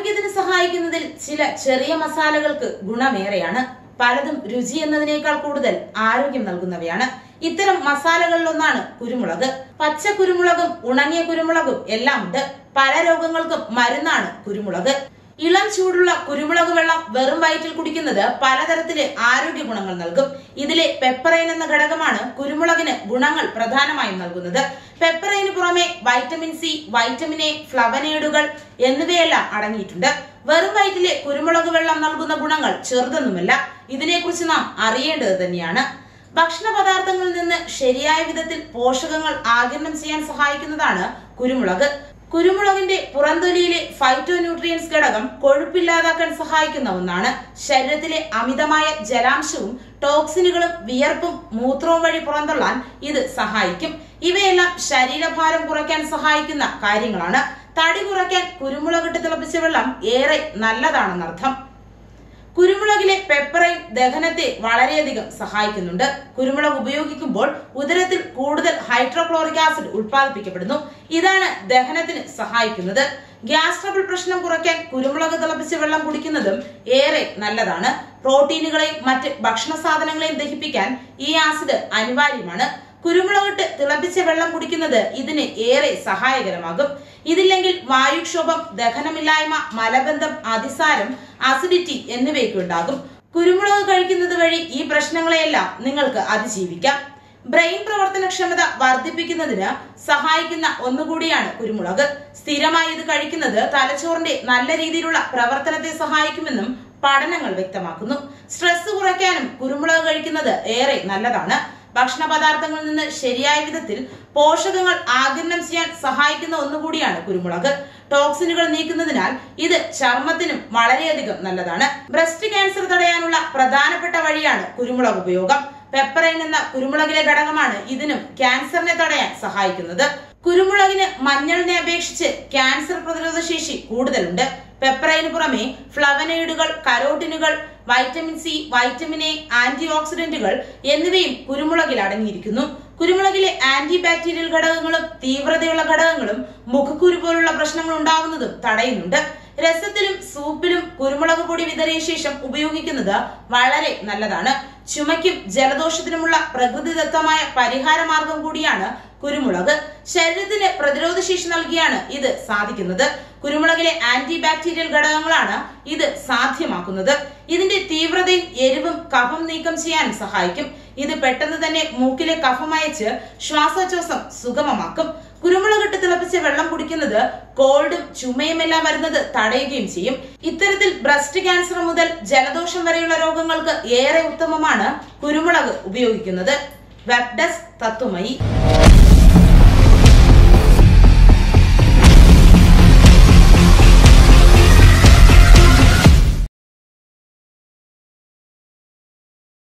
ആരോഗ്യത്തിന് സഹായിക്കുന്നതിൽ ചില ചെറിയ മസാലകൾക്ക് ഗുണമേറെയാണ് പലതും രുചി എന്നതിനേക്കാൾ കൂടുതൽ ആരോഗ്യം നൽകുന്നവയാണ് ഇത്തരം മസാലകളിലൊന്നാണ് കുരുമുളക് പച്ച കുരുമുളകും ഉണങ്ങിയ കുരുമുളകും എല്ലാം ഉണ്ട് പല രോഗങ്ങൾക്കും മരുന്നാണ് കുരുമുളക് ഇളം ചൂടുള്ള കുരുമുളക് വെള്ളം വെറും വയറ്റിൽ കുടിക്കുന്നത് പലതരത്തിലെ ആരോഗ്യ ഗുണങ്ങൾ നൽകും ഇതിലെ പെപ്പറൈൻ എന്ന ഘടകമാണ് കുരുമുളകിന് ഗുണങ്ങൾ പ്രധാനമായും നൽകുന്നത് പെപ്പറൈന് പുറമെ വൈറ്റമിൻ സി വൈറ്റമിൻ എ ഫ്ലവനേഡുകൾ എന്നിവയെല്ലാം അടങ്ങിയിട്ടുണ്ട് വെറും വയറ്റിലെ കുരുമുളക് വെള്ളം നൽകുന്ന ഗുണങ്ങൾ ചെറുതൊന്നുമല്ല ഇതിനെക്കുറിച്ച് നാം അറിയേണ്ടത് തന്നെയാണ് ഭക്ഷണ പദാർത്ഥങ്ങളിൽ നിന്ന് ശരിയായ വിധത്തിൽ പോഷകങ്ങൾ ആഗിരണം ചെയ്യാൻ സഹായിക്കുന്നതാണ് കുരുമുളക് കുരുമുളകിന്റെ പുറന്തൊലിയിലെ ഫൈറ്റോ ന്യൂട്രിയൻസ് ഘടകം കൊഴുപ്പില്ലാതാക്കാൻ സഹായിക്കുന്ന ഒന്നാണ് ശരീരത്തിലെ അമിതമായ ജലാംശവും ടോക്സിനുകളും വിയർപ്പും മൂത്രവും വഴി പുറന്തള്ളാൻ ഇത് സഹായിക്കും ഇവയെല്ലാം ശരീരഭാരം കുറയ്ക്കാൻ സഹായിക്കുന്ന കാര്യങ്ങളാണ് തടി കുറയ്ക്കാൻ കുരുമുളകിട്ട് തിളപ്പിച്ച വെള്ളം ഏറെ നല്ലതാണെന്നർത്ഥം കുരുമുളകിലെ പെപ്പറൈൻ ദഹനത്തെ വളരെയധികം സഹായിക്കുന്നുണ്ട് കുരുമുളക് ഉപയോഗിക്കുമ്പോൾ ഉദരത്തിൽ കൂടുതൽ ഹൈഡ്രോക്ലോറിക് ആസിഡ് ഉത്പാദിപ്പിക്കപ്പെടുന്നു ഇതാണ് ദഹനത്തിന് സഹായിക്കുന്നത് ഗ്യാസ് ട്രബിൾ പ്രശ്നം കുറയ്ക്കാൻ കുരുമുളക് തിളപ്പിച്ച വെള്ളം കുടിക്കുന്നതും ഏറെ നല്ലതാണ് പ്രോട്ടീനുകളെയും മറ്റ് ഭക്ഷണ സാധനങ്ങളെയും ദഹിപ്പിക്കാൻ ഈ ആസിഡ് അനിവാര്യമാണ് കുരുമുളകിട്ട് തിളപ്പിച്ച വെള്ളം കുടിക്കുന്നത് ഇതിന് ഏറെ സഹായകരമാകും ഇതില്ലെങ്കിൽ വായുക്ഷോഭം ദഹനമില്ലായ്മ മലബന്ധം അതിസാരം അസിഡിറ്റി എന്നിവയൊക്കെ ഉണ്ടാകും കുരുമുളക് കഴിക്കുന്നത് വഴി ഈ പ്രശ്നങ്ങളെയെല്ലാം നിങ്ങൾക്ക് അതിജീവിക്കാം ബ്രെയിൻ പ്രവർത്തനക്ഷമത വർദ്ധിപ്പിക്കുന്നതിന് സഹായിക്കുന്ന ഒന്നുകൂടിയാണ് കുരുമുളക് സ്ഥിരമായി ഇത് കഴിക്കുന്നത് തലച്ചോറിന്റെ നല്ല രീതിയിലുള്ള പ്രവർത്തനത്തെ സഹായിക്കുമെന്നും പഠനങ്ങൾ വ്യക്തമാക്കുന്നു സ്ട്രെസ് കുറയ്ക്കാനും കുരുമുളക് കഴിക്കുന്നത് ഏറെ നല്ലതാണ് ഭക്ഷണ പദാർത്ഥങ്ങളിൽ നിന്ന് ശരിയായ വിധത്തിൽ പോഷകങ്ങൾ ആഗിരണം ചെയ്യാൻ സഹായിക്കുന്ന ഒന്നുകൂടിയാണ് കുരുമുളക് ടോക്സിനുകൾ നീക്കുന്നതിനാൽ ഇത് ചർമ്മത്തിനും വളരെയധികം നല്ലതാണ് ബ്രസ്റ്റ് ക്യാൻസർ തടയാനുള്ള പ്രധാനപ്പെട്ട വഴിയാണ് കുരുമുളക് ഉപയോഗം പെപ്പറൈൻ എന്ന കുരുമുളകിലെ ഘടകമാണ് ഇതിനും ക്യാൻസറിനെ തടയാൻ സഹായിക്കുന്നത് കുരുമുളകിന് മഞ്ഞളിനെ അപേക്ഷിച്ച് ക്യാൻസർ പ്രതിരോധ ശേഷി കൂടുതലുണ്ട് പെപ്പറൈന് പുറമെ ഫ്ലവനൈഡുകൾ കരോട്ടിനുകൾ vitamin C vitamin A anti ഓക്സിഡന്റുകൾ എന്നിവയും കുരുമുളകിൽ അടങ്ങിയിരിക്കുന്നു കുരുമുളകിലെ ആന്റി ബാക്ടീരിയൽ ഘടകങ്ങളും തീവ്രതയുള്ള ഘടകങ്ങളും മുഖക്കുരു പോലുള്ള പ്രശ്നങ്ങൾ ഉണ്ടാവുന്നതും തടയുന്നുണ്ട് രസത്തിലും സൂപ്പിലും കുരുമുളക് പൊടി വിതറിയ ശേഷം ഉപയോഗിക്കുന്നത് വളരെ നല്ലതാണ് ചുമയ്ക്കും ജലദോഷത്തിനുമുള്ള പ്രകൃതിദത്തമായ പരിഹാര മാർഗം കൂടിയാണ് കുരുമുളക് ശരീരത്തിന് പ്രതിരോധ ശേഷി നൽകിയാണ് ഇത് സാധിക്കുന്നത് കുരുമുളകിലെ ആന്റി ബാക്ടീരിയൽ ഘടകങ്ങളാണ് ഇത് സാധ്യമാക്കുന്നത് ഇതിന്റെ തീവ്രതയും എരിവും കഫം നീക്കം ചെയ്യാനും സഹായിക്കും ഇത് പെട്ടെന്ന് തന്നെ മൂക്കിലെ കഫം അയച്ച് ശ്വാസോച്ഛ്വാസം സുഗമമാക്കും കുരുമുളകിട്ട് തിളപ്പിച്ച വെള്ളം കുടിക്കുന്നത് കോൾഡും ചുമയുമെല്ലാം വരുന്നത് തടയുകയും ചെയ്യും ഇത്തരത്തിൽ ബ്രസ്റ്റ് ക്യാൻസർ മുതൽ ജലദോഷം വരെയുള്ള രോഗങ്ങൾക്ക് ഏറെ ഉത്തമമാണ് കുരുമുളക് ഉപയോഗിക്കുന്നത് വെബ് ഡെസ്ക് തത്വമയി